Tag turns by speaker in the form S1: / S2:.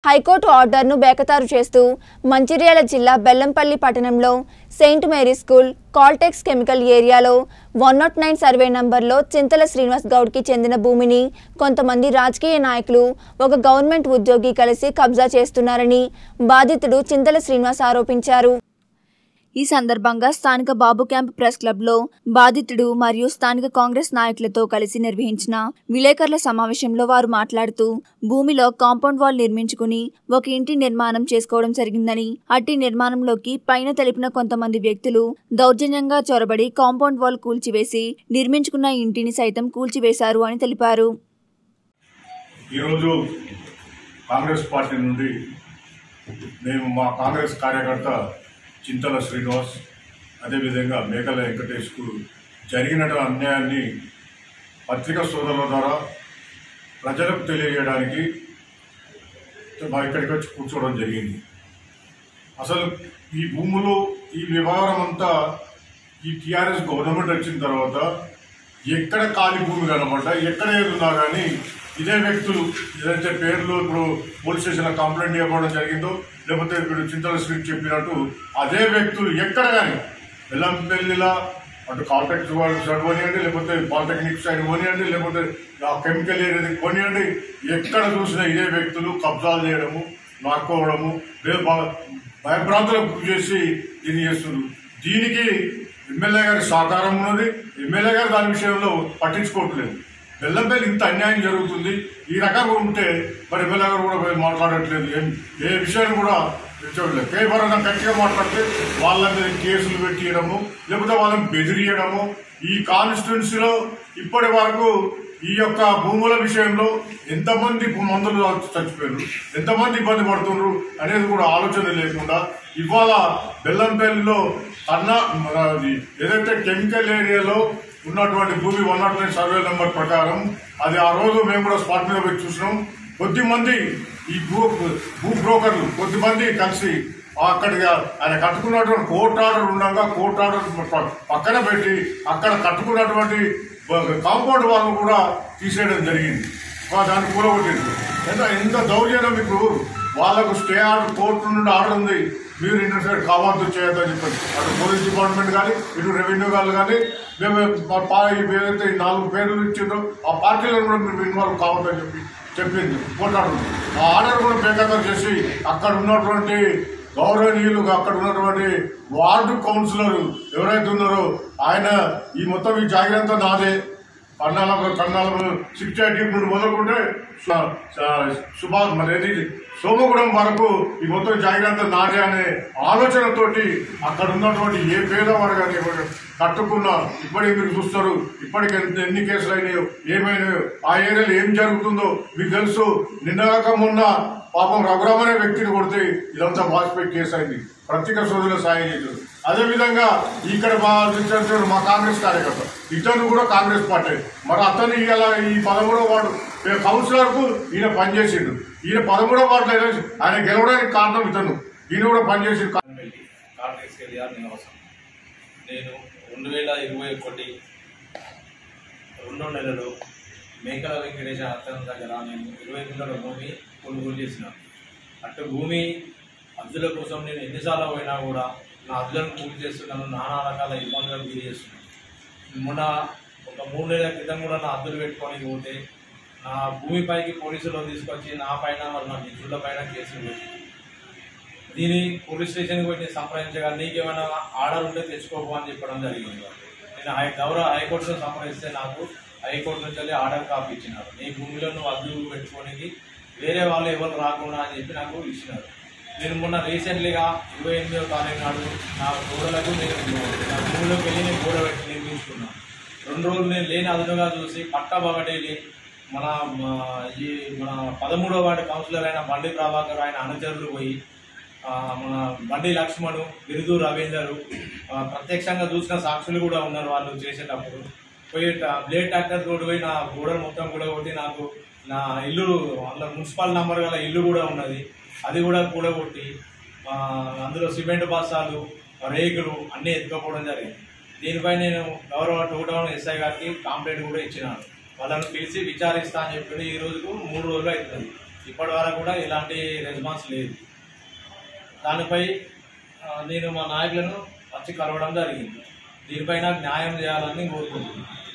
S1: High court ఆర్డర్ను బేఖతారు చేస్తూ మంచిర్యాల జిల్లా బెల్లంపల్లి పట్టణంలో Saint Mary school Caltex chemical ఏరియాలో వన్ నాట్ నైన్ సర్వే నంబర్లో చింతల శ్రీనివాస్ గౌడ్కి చెందిన భూమిని కొంతమంది రాజకీయ నాయకులు ఒక గవర్నమెంట్ ఉద్యోగి కలిసి కబ్జా చేస్తున్నారని బాధితుడు చింతల శ్రీనివాస్ ఆరోపించారు ఈ సందర్భంగా స్థానిక బాబు క్యాంప్ ప్రెస్ క్లబ్లో బాధితుడు మరియు స్థానిక కాంగ్రెస్ నాయకులతో కలిసి నిర్వహించిన విలేకరుల సమావేశంలో వారు మాట్లాడుతూ భూమిలో కాంపౌండ్ వాల్ నిర్మించుకుని ఒక ఇంటి నిర్మాణం చేసుకోవడం జరిగిందని అట్టి నిర్మాణంలోకి పైన తెలిపిన కొంతమంది వ్యక్తులు దౌర్జన్యంగా చొరబడి కాంపౌండ్ వాల్ కూల్చివేసి నిర్మించుకున్న ఇంటిని సైతం కూల్చివేశారు అని తెలిపారు
S2: ఈరోజు కాంగ్రెస్ పార్టీ నుండి మేము మా కాంగ్రెస్ కార్యకర్త చింతల శ్రీనివాస్ అదేవిధంగా మేకల వెంకటేష్కు జరిగిన అన్యాయాన్ని పత్రికా సోదరుల ద్వారా ప్రజలకు తెలియజేయడానికి మా ఇక్కడికి వచ్చి కూర్చోవడం జరిగింది అసలు ఈ భూములు ఈ వ్యవహారం అంతా ఈ టీఆర్ఎస్ గవర్నమెంట్ వచ్చిన తర్వాత ఎక్కడ ఖాళీ భూమి కనబడ్డ ఎక్కడ ఏదున్నా కానీ ఇదే వ్యక్తులు ఏదైతే పేర్లు ఇప్పుడు పోలీస్ స్టేషన్లో కంప్లైంట్ ఇవ్వడం జరిగిందో లేకపోతే ఇప్పుడు చింతల శ్రీ చెప్పినట్టు అదే వ్యక్తులు ఎక్కడ కానీ బెల్లంపల్లిలా అటు కాంట్రాక్ట్ వాళ్ళు సైడ్ పోనీయండి లేకపోతే పాలిటెక్నిక్ సైడ్ పోనీయండి లేకపోతే ఆ కెమికల్ ఏరియా పోనీయండి ఎక్కడ చూసినా ఇదే వ్యక్తులు కబ్జాలు చేయడము నాక్కోవడము భయ- భ- భయభ్రాంతులకు గురి చేసి దీన్ని చేస్తున్నారు దీనికి ఎమ్మెల్యే గారి సహకారం ఉన్నది ఎమ్మెల్యే గారు దాని విషయంలో పట్టించుకోవట్లేదు బెల్లంపల్లి ఇంత అన్యాయం జరుగుతుంది ఈ రకంగా ఉంటే మరి ఎమ్మెల్యే గారు కూడా పోయి మాట్లాడట్లేదు ఏం ఏ విషయాన్ని కూడా చూడలేదు కేవలం గట్టిగా మాట్లాడితే వాళ్ళ మీద కేసులు పెట్టియడము లేకపోతే వాళ్ళని బెదిరియడము ఈ కాన్స్టిట్యున్సీలో ఇప్పటి వరకు ఈ యొక్క భూముల విషయంలో ఎంతమంది మందులు చచ్చిపోయారు ఎంతమంది ఇబ్బంది పడుతున్నారు అనేది కూడా ఆలోచన లేకుండా ఇవాళ బెల్లంపల్లిలో అన్న మన అది ఏదైతే కెమికల్ ఏరియాలో ఉన్నటువంటి భూమి one not nine survey number ప్రకారం అది ఆ రోజు మేము కూడా స్పాట్ మీద పోయి చూసినాం కొద్ది మంది ఈ భూ భూ బ్రోకర్లు కొద్ది మంది కలిసి అక్కడికి ఆయన కట్టుకున్నటువంటి కోర్టు ఆర్డర్ ఉండగా కోర్టు ఆర్డర్ ప- పక్కన పెట్టి అక్కడ కట్టుకున్నటువంటి కాంపౌండ్ వాళ్ళు కూడా తీసేయడం జరిగింది వా- దాన్ని కూలగొట్టింది ఎంత ఎంత దౌర్జన్యం మీకు వాళ్ళకు స్టే ఆర్డర్ కోర్టు నుండి ఆర్డర్ ఉంది మీరు ఇంటర్ఫేర్ కావద్దు చేయొద్దని చెప్పండి అటు పోలీస్ డిపార్ట్మెంట్ కానీ ఇటు రెవెన్యూ వాళ్ళు కానీ మేము మా పా- ఈ ఏదైతే ఈ నాలుగు పేర్లు ఇచ్చిందో ఆ పార్టీలను కూడా మీరు ఇన్వాల్వ్ కావద్దని చెప్పి చెప్పింది కోర్టు ఆర్డర్ ఆ ఆర్డర్ కూడా బేఖాతరు చేసి అక్కడ ఉన్నటువంటి గౌరవనీయులు అక్కడ ఉన్నటువంటి వార్డు కౌన్సిలర్ ఎవరైతే ఉన్నారో ఆయన ఈ మొత్తం ఈ జాగ్రత్త నాదే కన్నాల కన్నాల సిక్స్ ఎయిటీ నుండి మొదలుకుంటే స- స- సుభాష్ మరి ఏది సోమగూడెం వరకు ఈ మొత్తం జాగ్రత్త నాదే అనే ఆలోచనతోటి అక్కడ ఉన్నటువంటి ఏ పేదవాడు కానీ ఎవరు కట్టుకున్నా ఇప్పటికి మీరు చూస్తారు ఇప్పటికి ఎంత- ఎన్ని కేసులు అయినాయో ఏమైనాయో ఆ ఏరియాలో ఏం జరుగుతుందో మీకు తెలుసు నిన్నగాక మొన్న పాపం రఘురామ్ అనే వ్యక్తిని కొడితే ఇదంతా వాజ్పేయి కేసు అయింది ప్రత్యేక సోదరులు సాయం చేశారు అదే విధంగా ఇక్కడ మా ఇతను మా కాంగ్రెస్ కార్యకర్త ఇతను కూడా కాంగ్రెస్ పార్టీ మరి అతను ఇలా ఈ పదమూడవ వార్డు కౌన్సిలర్ కు ఈయన పనిచేసిండు ఈయన పదమూడవ వార్డులో ఆయన- ఆయన గెలవడానికి కారణం ఇతను ఈయన కూడా పనిచేసిండు
S3: వెళ్ళి కాంట్రాక్ట్స్కి వెళ్ళారు నేను అవసరం నేను రెండు వేల ఇరవై ఒకటి రెండో నెలలో మేకల వెంకటేశ అత్తనం దగ్గర నేను ఇరవై గుంటల భూమి కొనుగోలు చేసిన అటు భూమి అద్దుల కోసం నేను ఎన్నిసార్లు పోయినా కూడా నా అద్దులను పూర్తి చేస్తున్నాను నానా రకాల ఇబ్బందులకు గురి చేస్తున్నాను మొన్న ఒక మూడు నెలల క్రితం కూడా నా అద్దులు పెట్టుకొని పోతే నా భూమిపైకి పోలీసులు తీసుకొచ్చి నా పైన మరి నా నిధుల పైన కేసులు పెట్టి దీని పోలీస్ స్టేషన్కి పోయి నేను సంప్రదించగా నీకేమైనా ఆర్డర్ ఉంటే తెచ్చుకోకు అని చెప్పడం జరిగింది వాళ్ళు. నేను హై గౌరవ హైకోర్టులో సంప్రదిస్తే నాకు హైకోర్టు నుంచి వెళ్ళి ఆర్డర్ కాపీ ఇచ్చినారు నీ భూమిలో నువ్వు అద్దు పెట్టుకోనికి వేరే వాళ్ళు ఎవరు రాకుండా అని చెప్పి నాకు ఇచ్చినారు నేను మొన్న రీసెంట్లీగా ఇరవై ఎనిమిదో తారీఖు నాడు నా గోడలకు నేను నా భూమిలోకి వెళ్ళి నేను గోడ పెట్టి నిర్మించుకున్నాను రెండు రోజులు నేను లేని అదునుగా చూసి పట్టబగటేలి మన మా, ఈ మన పదమూడో వార్డు కౌన్సిలర్ అయిన బండి ప్రభాకర్ ఆయన అనుచరులు పోయి ఆ, మన బండి లక్ష్మణు బిరుదు రవీందరు ఆ, ప్రత్యక్షంగా చూసిన సాక్షులు కూడా ఉన్నారు వాళ్ళు చేసేటప్పుడు పోయి ట- బ్లేడ్ ట్రాక్టర్ తోటి పోయి నా గోడలు మొత్తం కూడా కొట్టి నాకు నా ఇల్లు అందులో మున్సిపల్ నంబర్ గల ఇల్లు కూడా ఉన్నది అది కూడా కూడగొట్టి ఆ, అందులో సిమెంట్ బస్తాలు రేకులు అన్నీ ఎత్తుకోవడం జరిగింది దీనిపై నేను గౌరవ టూ టౌన్ ఎస్ఐ గారికి కంప్లైంట్ కూడా ఇచ్చినాను వాళ్ళని పిలిచి విచారిస్తా అని చెప్పి ఈ రోజుకు మూడు రోజులు అవుతుంది ఇప్పటి వరకు కూడా ఎలాంటి రెస్పాన్స్ లేదు దానిపై ఆ, నేను మా నాయకులను వచ్చి కలవడం జరిగింది దీనిపై నాకు న్యాయం చేయాలని కోరుకుంటున్నాను